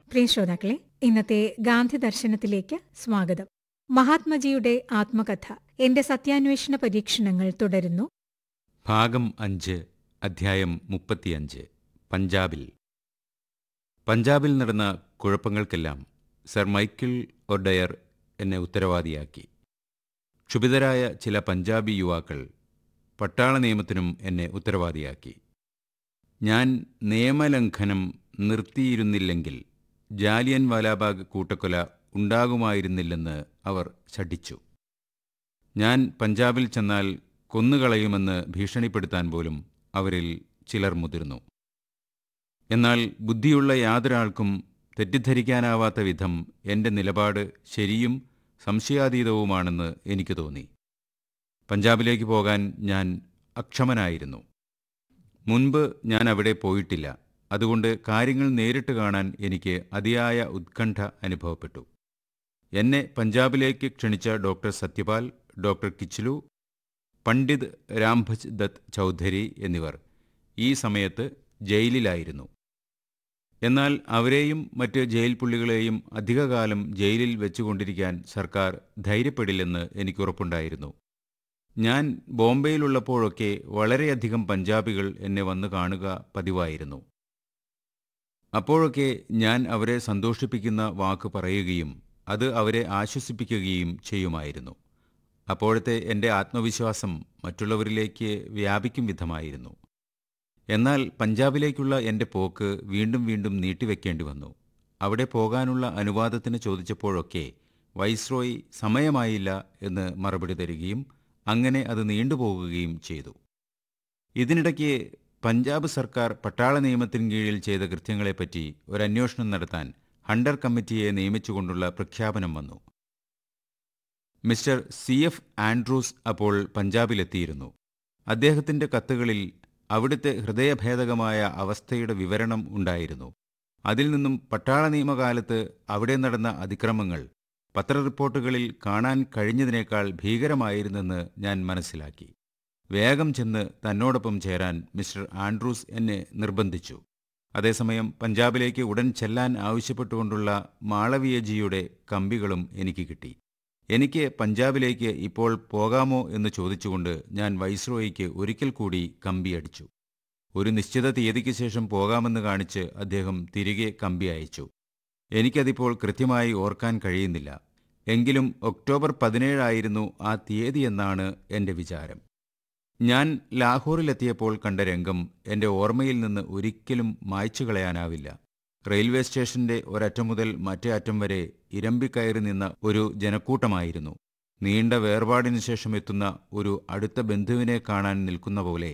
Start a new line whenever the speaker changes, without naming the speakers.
പ്രിയ ശ്രോതാക്കളെ ഇന്നത്തെ ഗാന്ധി ദർശനത്തിലേക്ക് സ്വാഗതം മഹാത്മജിയുടെ ആത്മകഥ എന്റെ സത്യാന്വേഷണ പരീക്ഷണങ്ങൾ തുടരുന്നു
ഭാഗം അഞ്ച് അധ്യായം മുപ്പത്തിയഞ്ച് പഞ്ചാബിൽ പഞ്ചാബിൽ നടന്ന കുഴപ്പങ്ങൾക്കെല്ലാം സർ മൈക്കിൾ ഒഡയർ എന്നെ ഉത്തരവാദിയാക്കി ക്ഷുഭിതരായ ചില പഞ്ചാബി യുവാക്കൾ പട്ടാള നിയമത്തിനും എന്നെ ഉത്തരവാദിയാക്കി ഞാൻ നിയമലംഘനം നിർത്തിയിരുന്നില്ലെങ്കിൽ ജാലിയൻ വാലാബാഗ് കൂട്ടക്കൊല ഉണ്ടാകുമായിരുന്നില്ലെന്ന് അവർ ശഠിച്ചു ഞാൻ പഞ്ചാബിൽ ചെന്നാൽ കൊന്നുകളയുമെന്ന് ഭീഷണിപ്പെടുത്താൻ പോലും അവരിൽ ചിലർ മുതിർന്നു എന്നാൽ ബുദ്ധിയുള്ള യാതൊരാൾക്കും തെറ്റിദ്ധരിക്കാനാവാത്ത വിധം എൻ്റെ നിലപാട് ശരിയും സംശയാതീതവുമാണെന്ന് എനിക്ക് തോന്നി പഞ്ചാബിലേക്ക് പോകാൻ ഞാൻ അക്ഷമനായിരുന്നു മുൻപ് ഞാൻ അവിടെ പോയിട്ടില്ല അതുകൊണ്ട് കാര്യങ്ങൾ നേരിട്ട് കാണാൻ എനിക്ക് അതിയായ ഉത്കണ്ഠ അനുഭവപ്പെട്ടു എന്നെ പഞ്ചാബിലേക്ക് ക്ഷണിച്ച ഡോക്ടർ സത്യപാൽ ഡോക്ടർ കിച്ലു പണ്ഡിത് രാംഭജ് ദത്ത് ചൗധരി എന്നിവർ ഈ സമയത്ത് ജയിലിലായിരുന്നു എന്നാൽ അവരെയും മറ്റ് ജയിൽ പുള്ളികളെയും അധികകാലം ജയിലിൽ വെച്ചുകൊണ്ടിരിക്കാൻ സർക്കാർ ധൈര്യപ്പെടില്ലെന്ന് എനിക്കുറപ്പുണ്ടായിരുന്നു ഞാൻ ബോംബെയിലുള്ളപ്പോഴൊക്കെ വളരെയധികം പഞ്ചാബികൾ എന്നെ വന്ന് കാണുക പതിവായിരുന്നു അപ്പോഴൊക്കെ ഞാൻ അവരെ സന്തോഷിപ്പിക്കുന്ന വാക്ക് പറയുകയും അത് അവരെ ആശ്വസിപ്പിക്കുകയും ചെയ്യുമായിരുന്നു അപ്പോഴത്തെ എൻ്റെ ആത്മവിശ്വാസം മറ്റുള്ളവരിലേക്ക് വ്യാപിക്കും വിധമായിരുന്നു എന്നാൽ പഞ്ചാബിലേക്കുള്ള എൻ്റെ പോക്ക് വീണ്ടും വീണ്ടും നീട്ടിവെക്കേണ്ടി വന്നു അവിടെ പോകാനുള്ള അനുവാദത്തിന് ചോദിച്ചപ്പോഴൊക്കെ വൈസ്രോയ് സമയമായില്ല എന്ന് മറുപടി തരികയും അങ്ങനെ അത് നീണ്ടുപോകുകയും ചെയ്തു ഇതിനിടയ്ക്ക് പഞ്ചാബ് സർക്കാർ പട്ടാള നിയമത്തിന് കീഴിൽ ചെയ്ത കൃത്യങ്ങളെപ്പറ്റി ഒരു അന്വേഷണം നടത്താൻ ഹണ്ടർ കമ്മിറ്റിയെ നിയമിച്ചുകൊണ്ടുള്ള പ്രഖ്യാപനം വന്നു മിസ്റ്റർ സി എഫ് ആൻഡ്രൂസ് അപ്പോൾ പഞ്ചാബിലെത്തിയിരുന്നു അദ്ദേഹത്തിന്റെ കത്തുകളിൽ അവിടുത്തെ ഹൃദയഭേദകമായ അവസ്ഥയുടെ വിവരണം ഉണ്ടായിരുന്നു അതിൽ നിന്നും പട്ടാള നിയമകാലത്ത് അവിടെ നടന്ന അതിക്രമങ്ങൾ പത്രറിപ്പോർട്ടുകളിൽ കാണാൻ കഴിഞ്ഞതിനേക്കാൾ ഭീകരമായിരുന്നെന്ന് ഞാൻ മനസ്സിലാക്കി വേഗം ചെന്ന് തന്നോടൊപ്പം ചേരാൻ മിസ്റ്റർ ആൻഡ്രൂസ് എന്നെ നിർബന്ധിച്ചു അതേസമയം പഞ്ചാബിലേക്ക് ഉടൻ ചെല്ലാൻ ആവശ്യപ്പെട്ടുകൊണ്ടുള്ള മാളവിയജിയുടെ കമ്പികളും എനിക്ക് കിട്ടി എനിക്ക് പഞ്ചാബിലേക്ക് ഇപ്പോൾ പോകാമോ എന്ന് ചോദിച്ചുകൊണ്ട് ഞാൻ വൈസ്രോയിക്ക് ഒരിക്കൽ കൂടി കമ്പിയടിച്ചു ഒരു നിശ്ചിത തീയതിക്ക് ശേഷം പോകാമെന്ന് കാണിച്ച് അദ്ദേഹം തിരികെ കമ്പി അയച്ചു എനിക്കതിപ്പോൾ കൃത്യമായി ഓർക്കാൻ കഴിയുന്നില്ല എങ്കിലും ഒക്ടോബർ പതിനേഴായിരുന്നു ആ തീയതി എന്നാണ് എൻ്റെ വിചാരം ഞാൻ ലാഹോറിലെത്തിയപ്പോൾ കണ്ട രംഗം എൻ്റെ ഓർമ്മയിൽ നിന്ന് ഒരിക്കലും മായ്ച്ചു കളയാനാവില്ല റെയിൽവേ സ്റ്റേഷന്റെ ഒരറ്റം മുതൽ മറ്റേ അറ്റം വരെ ഇരമ്പിക്കയറി നിന്ന ഒരു ജനക്കൂട്ടമായിരുന്നു നീണ്ട വേർപാടിനു ശേഷം എത്തുന്ന ഒരു അടുത്ത ബന്ധുവിനെ കാണാൻ നിൽക്കുന്ന പോലെ